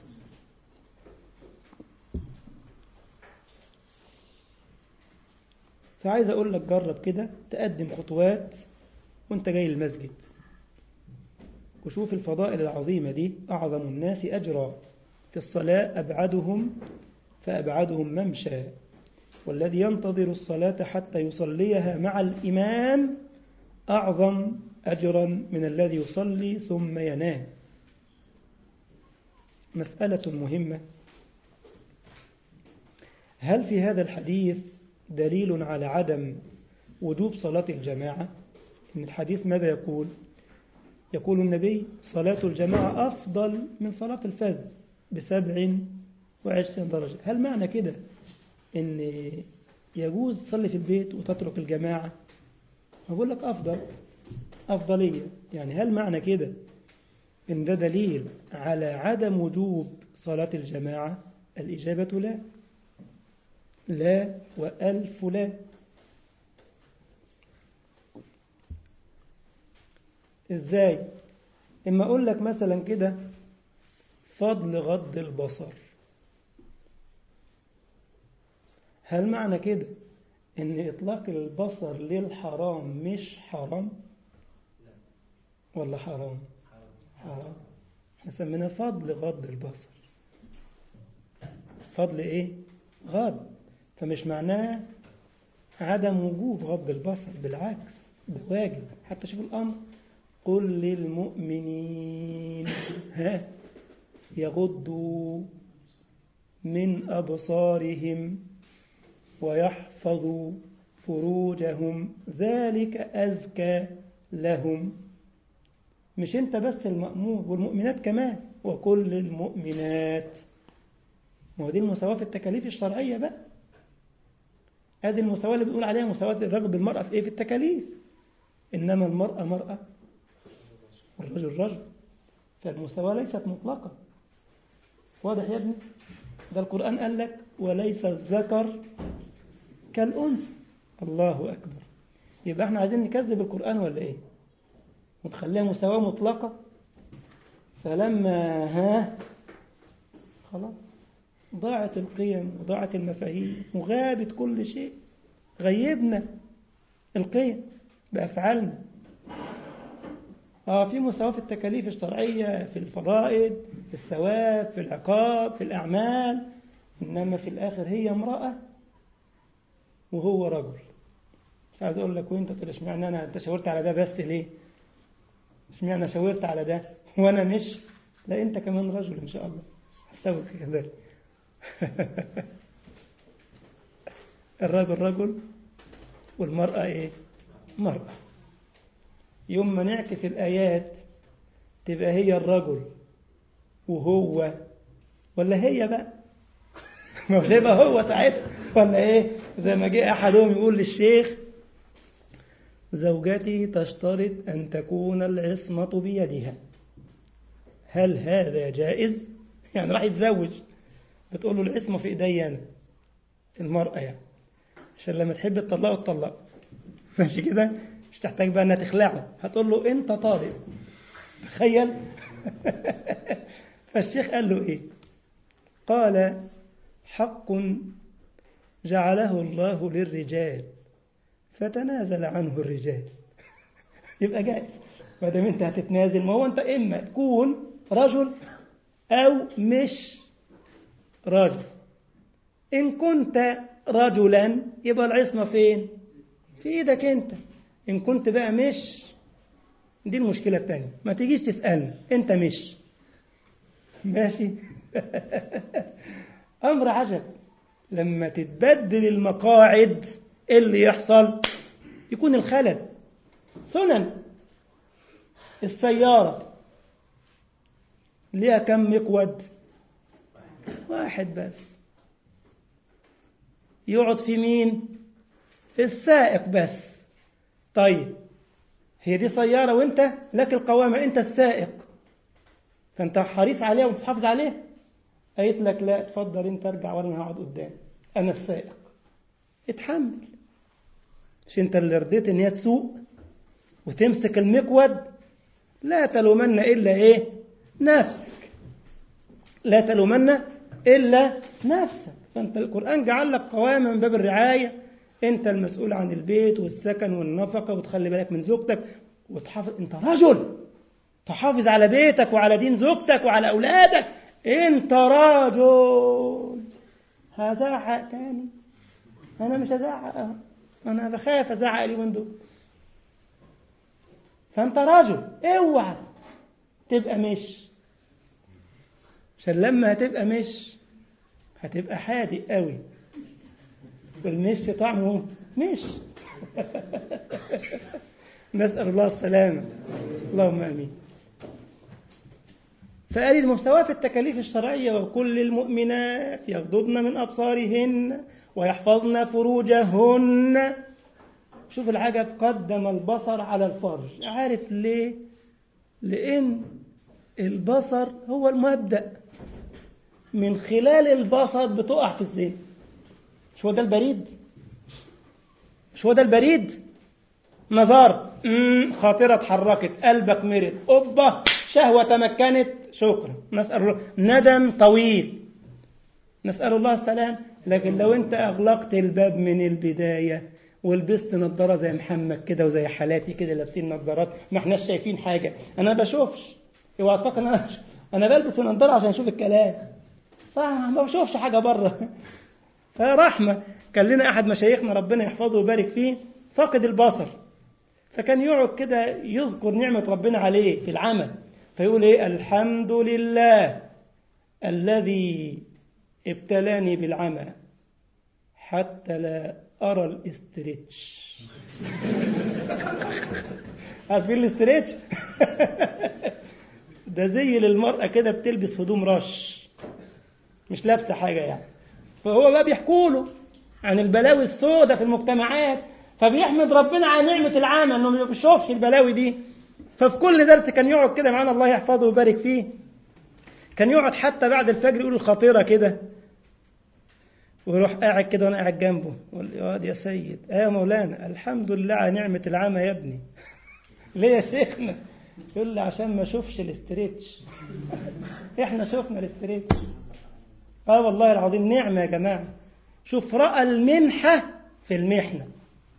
فعايز أقول لك جرب كده تقدم خطوات وانت جاي المسجد وشوف الفضائل العظيمة دي أعظم الناس أجرا في الصلاة أبعدهم فأبعدهم ممشى والذي ينتظر الصلاة حتى يصليها مع الإمام أعظم أجرا من الذي يصلي ثم ينام مسألة مهمة هل في هذا الحديث دليل على عدم وجوب صلاة الجماعة إن الحديث ماذا يقول يقول النبي صلاة الجماعة أفضل من صلاة الفجر بسبع وعشرين درجة هل معنى كده إن يجوز تصلي في البيت وتترك الجماعة أقول لك أفضل أفضلية يعني هل معنى كده إن ده دليل على عدم وجوب صلاة الجماعة الإجابة لا لا وألف لا إزاي إما أقول لك مثلا كده فضل غض البصر هل معنى كده إن إطلاق البصر للحرام مش حرام ولا حرام حرام احنا سميناه فضل غض البصر فضل ايه غض فمش معناه عدم وجوب غض البصر بالعكس ده واجب حتى شوف الأمر قل للمؤمنين ها يغضوا من أبصارهم ويحفظوا فروجهم ذلك أزكى لهم مش انت بس المأمور والمؤمنات كمان وكل المؤمنات ما هو دي المساواة في التكاليف الشرعية بقى هذه المساواة اللي بنقول عليها مساواة الرجل بالمرأة في ايه في التكاليف إنما المرأة مرأة والرجل رجل فالمساواة ليست مطلقة واضح يا ابني ده القرآن قال لك وليس الذكر كالأنثى الله أكبر يبقى احنا عايزين نكذب القرآن ولا ايه ونخليها مساواة مطلقة فلما ها خلاص ضاعت القيم وضاعت المفاهيم وغابت كل شيء غيبنا القيم بأفعالنا آه في مساواة في التكاليف الشرعية في الفرائض في الثواب في العقاب في الأعمال إنما في الآخر هي امرأة وهو رجل مش عايز أقول لك وأنت تقول اشمعنى أنا أنت شاورت على ده بس ليه؟ اشمعنى شاورت على ده وأنا مش لا أنت كمان رجل إن شاء الله هتسوي كذلك الرجل رجل والمرأة إيه مرأة يوم ما نعكس الآيات تبقى هي الرجل وهو ولا هي بقى ما مش هيبقى هو ساعتها ولا ايه زي ما جه احدهم يقول للشيخ زوجتي تشترط ان تكون العصمة بيدها هل هذا جائز يعني راح يتزوج بتقول له العصمة في ايدي انا المرأة يعني عشان لما تحب تطلقه تطلقه ماشي كده مش تحتاج بقى انها تخلعه هتقول له انت طالق تخيل فالشيخ قال له ايه قال حق جعله الله للرجال فتنازل عنه الرجال يبقى جائز ما دام انت هتتنازل ما هو انت اما تكون رجل او مش رجل ان كنت رجلا يبقى العصمه فين في ايدك انت ان كنت بقى مش دي المشكله الثانيه ما تجيش تسالني انت مش ماشي امر عجب لما تتبدل المقاعد إيه اللي يحصل يكون الخلل سنن السيارة ليها كم مقود واحد بس يقعد في مين السائق بس طيب هي دي سيارة وانت لك القوامة انت السائق فانت حريص عليها وتحافظ عليها قالت لك لا اتفضل انت ارجع وانا هقعد قدام انا السائق اتحمل مش انت اللي رضيت ان هي تسوق وتمسك المقود لا تلومن الا ايه نفسك لا تلومن الا نفسك فانت القران جعل لك قوامه من باب الرعايه انت المسؤول عن البيت والسكن والنفقه وتخلي بالك من زوجتك وتحافظ انت رجل تحافظ على بيتك وعلى دين زوجتك وعلى اولادك انت رجل هزعق تاني انا مش هزعق انا بخاف ازعق اليومين دول فانت رجل اوعى تبقى مش عشان لما هتبقى مش هتبقى حادق قوي والمش طعمه مش نسأل الله السلامة اللهم امين فقال مساواة في التكاليف الشرعية وكل المؤمنات يغضضن من أبصارهن ويحفظن فروجهن شوف العجب قدم البصر على الفرج عارف ليه لأن البصر هو المبدأ من خلال البصر بتقع في الزنا مش هو ده البريد مش هو ده البريد نظرت خاطرة اتحركت قلبك مرض أوبا شهوة تمكنت شكرا نسأل الله ندم طويل نسأل الله السلام لكن لو أنت أغلقت الباب من البداية ولبست نظارة زي محمد كده وزي حالاتي كده لابسين نظارات ما احناش شايفين حاجة أنا ما بشوفش اوعى تفكر أنا بش... أنا بلبس النظارة عشان أشوف الكلام فما بشوفش حاجة بره فرحمة كان لنا أحد مشايخنا ربنا يحفظه ويبارك فيه فقد البصر فكان يقعد كده يذكر نعمة ربنا عليه في العمل فيقول ايه الحمد لله الذي ابتلاني بالعمى حتى لا أرى الاسترتش عارفين الاسترتش ده زي للمرأة كده بتلبس هدوم رش مش لابسة حاجة يعني فهو بقى بيحكوا له عن البلاوي السوداء في المجتمعات فبيحمد ربنا على نعمة العامة انه ما بيشوفش البلاوي دي ففي كل درس كان يقعد كده معانا الله يحفظه ويبارك فيه كان يقعد حتى بعد الفجر يقول الخطيرة كده ويروح قاعد كده وانا قاعد جنبه يقول لي يا سيد اه يا مولانا الحمد لله على نعمة العامة يا ابني ليه يا شيخنا يقول لي عشان ما اشوفش الاستريتش احنا شفنا الاستريتش اه والله العظيم نعمة يا جماعة شوف رأى المنحة في المحنة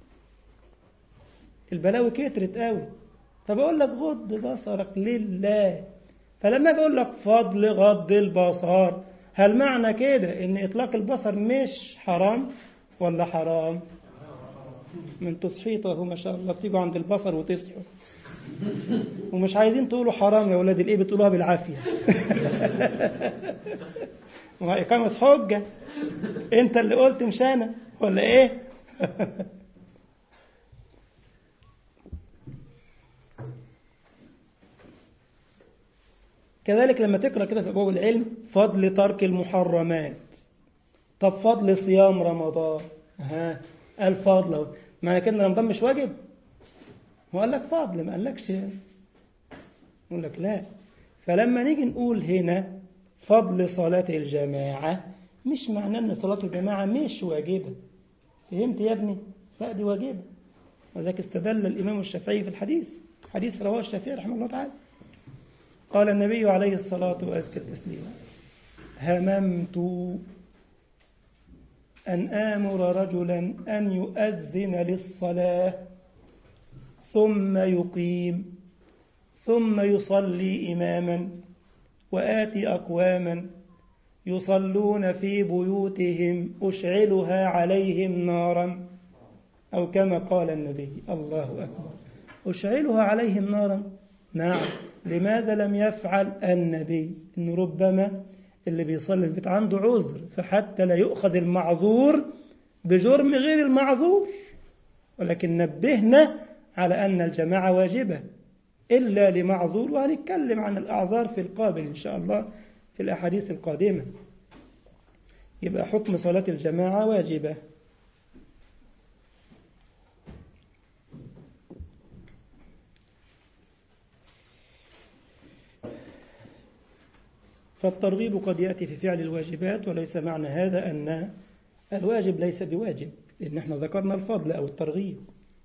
البلاوي كترت قوي فبقول لك غض بصرك لله فلما اجي اقول لك فضل غض البصر هل معنى كده ان اطلاق البصر مش حرام ولا حرام من تصحيطه ما شاء الله بتيجوا عند البصر وتصحوا ومش عايزين تقولوا حرام يا ولاد الايه بتقولوها بالعافيه ما إقامة حجة أنت اللي قلت مش أنا ولا إيه؟ كذلك لما تقرأ كده في أبواب العلم فضل ترك المحرمات طب فضل صيام رمضان ها الفضل معنى كده رمضان مش واجب هو قال لك فضل ما قالكش يقول لك لا فلما نيجي نقول هنا فضل صلاة الجماعة مش معناه ان صلاة الجماعة مش واجبة فهمت يا ابني لا دي واجبة وذلك استدل الإمام الشافعي في الحديث حديث رواه الشافعي رحمه الله تعالى قال النبي عليه الصلاة وأزكى التسليم هممت أن آمر رجلا أن يؤذن للصلاة ثم يقيم ثم يصلي إماما وآتي أقواما يصلون في بيوتهم أشعلها عليهم نارا أو كما قال النبي الله أكبر أشعلها عليهم نارا نعم لماذا لم يفعل النبي إنه ربما اللي بيصلي في البيت عنده عذر فحتى لا يؤخذ المعذور بجرم غير المعذور ولكن نبهنا على أن الجماعة واجبة إلا لمعذور وهنتكلم عن الأعذار في القابل إن شاء الله في الأحاديث القادمة يبقى حكم صلاة الجماعة واجبة فالترغيب قد يأتي في فعل الواجبات وليس معنى هذا أن الواجب ليس بواجب لأن احنا ذكرنا الفضل أو الترغيب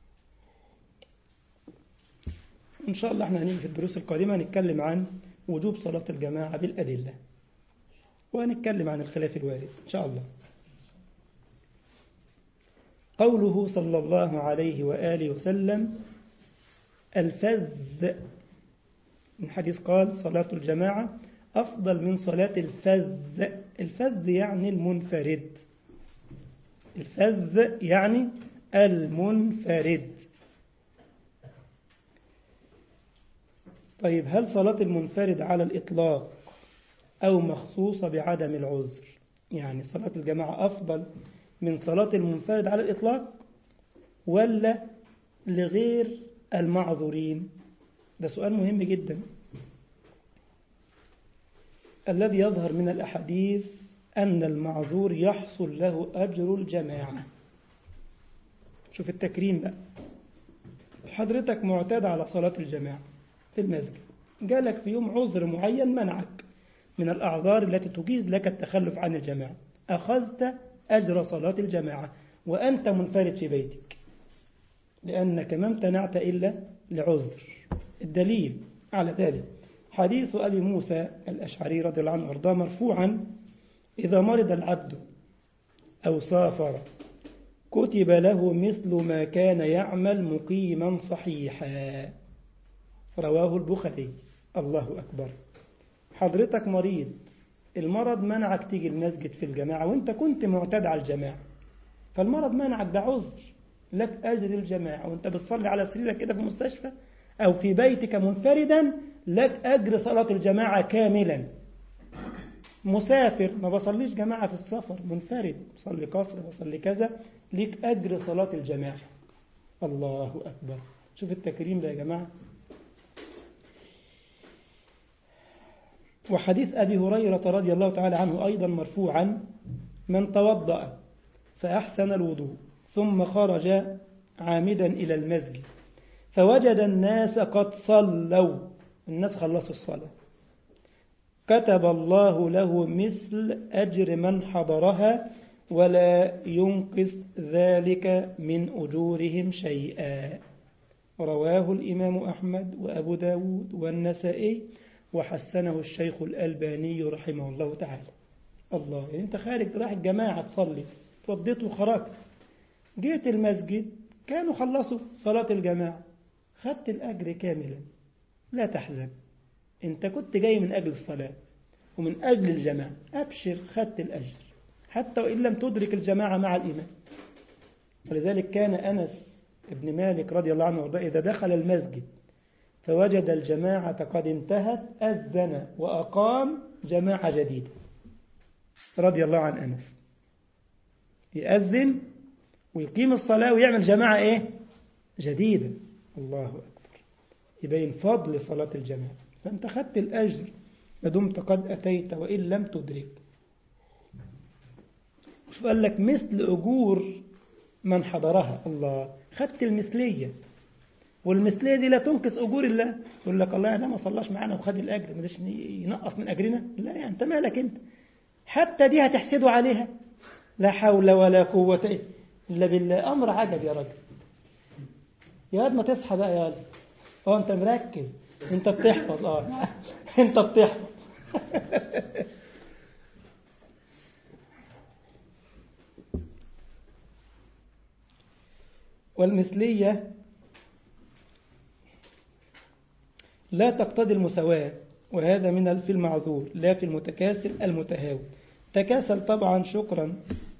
إن شاء الله احنا هنيجي في الدروس القادمة نتكلم عن وجوب صلاة الجماعة بالأدلة وهنتكلم عن الخلاف الوارد إن شاء الله قوله صلى الله عليه وآله وسلم الفذ من حديث قال صلاة الجماعة أفضل من صلاة الفذ الفذ يعني المنفرد الفذ يعني المنفرد طيب هل صلاة المنفرد على الإطلاق أو مخصوصة بعدم العذر يعني صلاة الجماعة أفضل من صلاة المنفرد على الإطلاق ولا لغير المعذورين ده سؤال مهم جدا الذي يظهر من الأحاديث أن المعذور يحصل له أجر الجماعة شوف التكريم بقى حضرتك معتاد على صلاة الجماعة في المسجد جالك في يوم عذر معين منعك من الأعذار التي تجيز لك التخلف عن الجماعة أخذت أجر صلاة الجماعة وأنت منفرد في بيتك لأنك ما امتنعت إلا لعذر الدليل على ذلك حديث أبي موسى الأشعري رضي الله عنه وارضاه مرفوعا إذا مرض العبد أو سافر كتب له مثل ما كان يعمل مقيما صحيحا رواه البخاري الله أكبر حضرتك مريض المرض منعك تيجي المسجد في الجماعة وانت كنت معتاد على الجماعة فالمرض منعك ده عذر لك أجر الجماعة وانت بتصلي على سريرك كده في المستشفى أو في بيتك منفردا لك أجر صلاة الجماعة كاملا مسافر ما بصليش جماعة في السفر منفرد بصلي قصر بصلي كذا ليك أجر صلاة الجماعة الله أكبر شوف التكريم ده يا جماعة وحديث أبي هريرة رضي الله تعالى عنه أيضا مرفوعا من توضأ فأحسن الوضوء ثم خرج عامدا إلى المسجد فوجد الناس قد صلوا الناس خلصوا الصلاة كتب الله له مثل أجر من حضرها ولا ينقص ذلك من أجورهم شيئا رواه الإمام أحمد وأبو داود والنسائي وحسنه الشيخ الألباني رحمه الله تعالى الله يعني أنت خارج رايح الجماعة تصلي توضيت وخرجت جيت المسجد كانوا خلصوا صلاة الجماعة خدت الأجر كاملا لا تحزن أنت كنت جاي من أجل الصلاة ومن أجل الجماعة أبشر خدت الأجر حتى وإن لم تدرك الجماعة مع الإمام ولذلك كان أنس ابن مالك رضي الله عنه وارضاه إذا دخل المسجد فوجد الجماعة قد انتهت أذن وأقام جماعة جديدة رضي الله عن أنس يأذن ويقيم الصلاة ويعمل جماعة إيه جديدة الله أكبر يبين فضل صلاة الجماعة فأنت خدت الأجر ما دمت قد أتيت وإن لم تدرك شوف قال لك مثل أجور من حضرها الله خدت المثلية والمثلية دي لا تنقص أجور الله يقول لك الله ده ما صلاش معانا وخد الأجر ما ينقص من أجرنا لا يعني أنت مالك أنت حتى دي هتحسدوا عليها لا حول ولا قوة إلا بالله أمر عجب يا رجل يا واد ما تصحى بقى يا ولد اه انت مركز انت بتحفظ اه انت بتحفظ والمثلية لا تقتضي المساواة وهذا من في المعذور لا في المتكاسل المتهاون تكاسل طبعا شكرا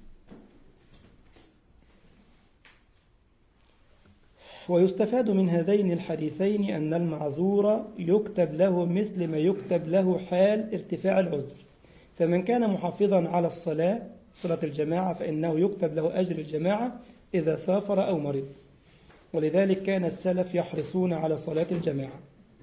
ويستفاد من هذين الحديثين أن المعذور يكتب له مثل ما يكتب له حال ارتفاع العذر فمن كان محافظا على الصلاة صلاة الجماعة فإنه يكتب له أجر الجماعة إذا سافر أو مرض ولذلك كان السلف يحرصون على صلاة الجماعة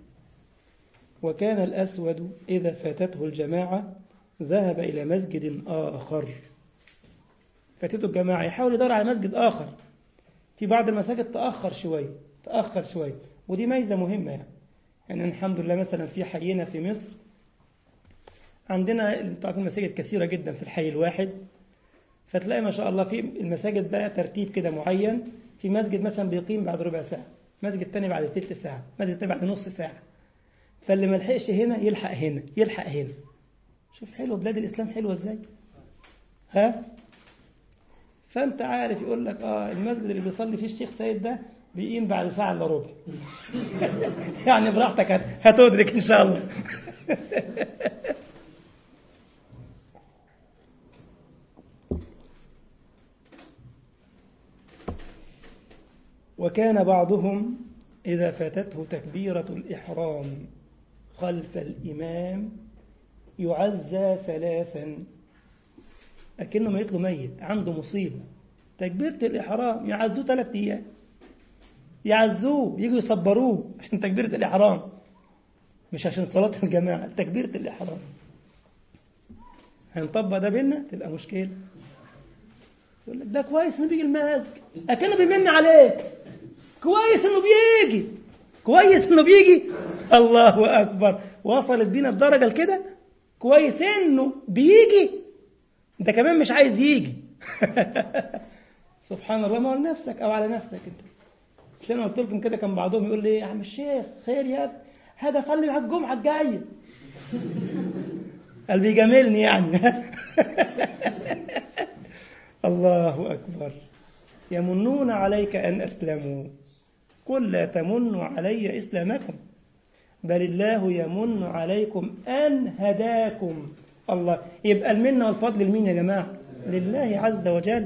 وكان الأسود إذا فاتته الجماعة ذهب إلى مسجد آخر فاتته الجماعة يحاول يدور على مسجد آخر في بعض المساجد تأخر شوية تأخر شوية ودي ميزة مهمة يعني يعني الحمد لله مثلا في حينا في مصر عندنا تعرفين مساجد كثيرة جدا في الحي الواحد فتلاقي ما شاء الله في المساجد بقى ترتيب كده معين في مسجد مثلا بيقيم بعد ربع ساعة مسجد تاني بعد ثلث ساعة مسجد تاني بعد نص ساعة فاللي ما لحقش هنا يلحق هنا يلحق هنا شوف حلو بلاد الإسلام حلوة ازاي ها فانت عارف يقول لك اه المسجد اللي بيصلي فيه الشيخ سيد ده بيقيم بعد ساعة الا ربع يعني براحتك هتدرك ان شاء الله وكان بعضهم إذا فاتته تكبيرة الإحرام خلف الإمام يعزى ثلاثا أكنه ما يطلو ميت عنده مصيبة تكبيرة الإحرام يعزوه ثلاث أيام يعزوه يجوا يصبروه عشان تكبيرة الإحرام مش عشان صلاة الجماعة تكبيرة الإحرام هنطبق ده بينا تبقى مشكلة يقول لك ده كويس انه بيجي المسجد اكنه بيمن عليك كويس انه بيجي كويس انه بيجي الله اكبر وصلت بينا الدرجه لكده كويس انه بيجي انت كمان مش عايز يجي سبحان الله ما هو لنفسك او على نفسك انت مش انا قلت لكم كده كان بعضهم يقول لي يا عم الشيخ خير يا هذا صلي معاك الجمعه الجايه قال بيجاملني يعني الله أكبر يمنون عليك أن أسلموا قل لا تمنوا علي إسلامكم بل الله يمن عليكم أن هداكم الله يبقى المنة والفضل لمين يا جماعة لله عز وجل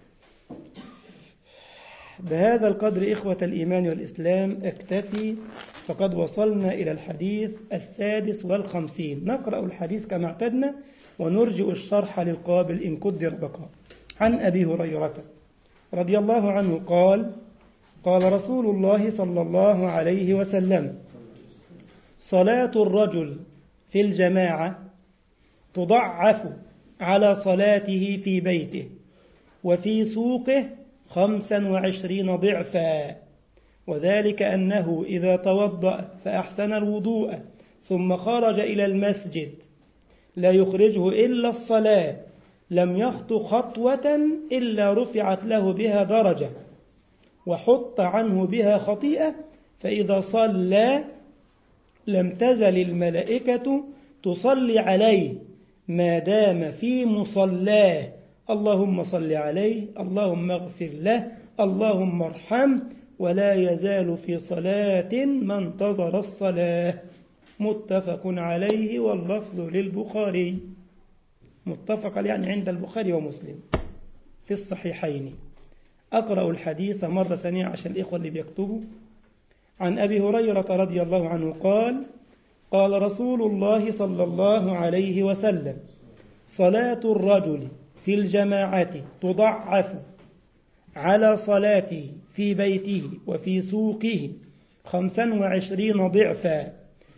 بهذا القدر إخوة الإيمان والإسلام اكتفي فقد وصلنا إلى الحديث السادس والخمسين نقرأ الحديث كما اعتدنا ونرجئ الشرح للقابل إن قدر بقاء عن أبي هريرة رضي الله عنه قال قال رسول الله صلى الله عليه وسلم صلاة الرجل في الجماعة تضعف على صلاته في بيته وفي سوقه خمسا وعشرين ضعفا وذلك أنه إذا توضأ فأحسن الوضوء ثم خرج إلى المسجد لا يخرجه إلا الصلاة لم يخط خطوة إلا رفعت له بها درجة وحط عنه بها خطيئة فإذا صلى لم تزل الملائكة تصلي عليه ما دام في مصلاه اللهم صل عليه اللهم اغفر له اللهم ارحمه ولا يزال في صلاة ما انتظر الصلاة متفق عليه واللفظ للبخاري متفق يعني عند البخاري ومسلم في الصحيحين أقرأ الحديث مرة ثانية عشان الإخوة اللي بيكتبوا عن أبي هريرة رضي الله عنه قال قال رسول الله صلى الله عليه وسلم صلاة الرجل في الجماعة تضعف على صلاته في بيته وفي سوقه خمسا وعشرين ضعفا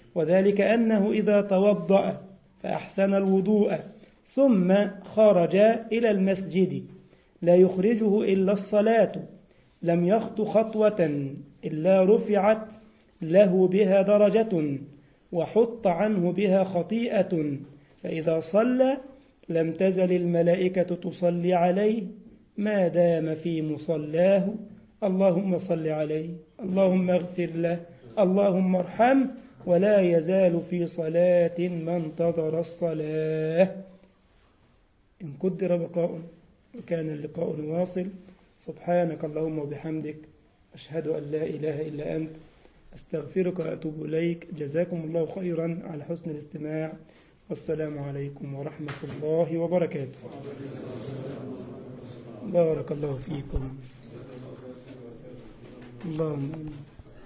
وذلك أنه إذا توضأ فأحسن الوضوء ثم خرج إلى المسجد لا يخرجه إلا الصلاة لم يخط خطوة إلا رفعت له بها درجة وحط عنه بها خطيئة فإذا صلى لم تزل الملائكة تصلي عليه ما دام في مصلاه اللهم صل عليه اللهم اغفر له اللهم ارحمه ولا يزال في صلاة ما انتظر الصلاة إن قدر بقاء وكان اللقاء واصل سبحانك اللهم وبحمدك أشهد أن لا إله إلا أنت أستغفرك وأتوب إليك جزاكم الله خيرا على حسن الاستماع والسلام عليكم ورحمة الله وبركاته بارك الله فيكم اللهم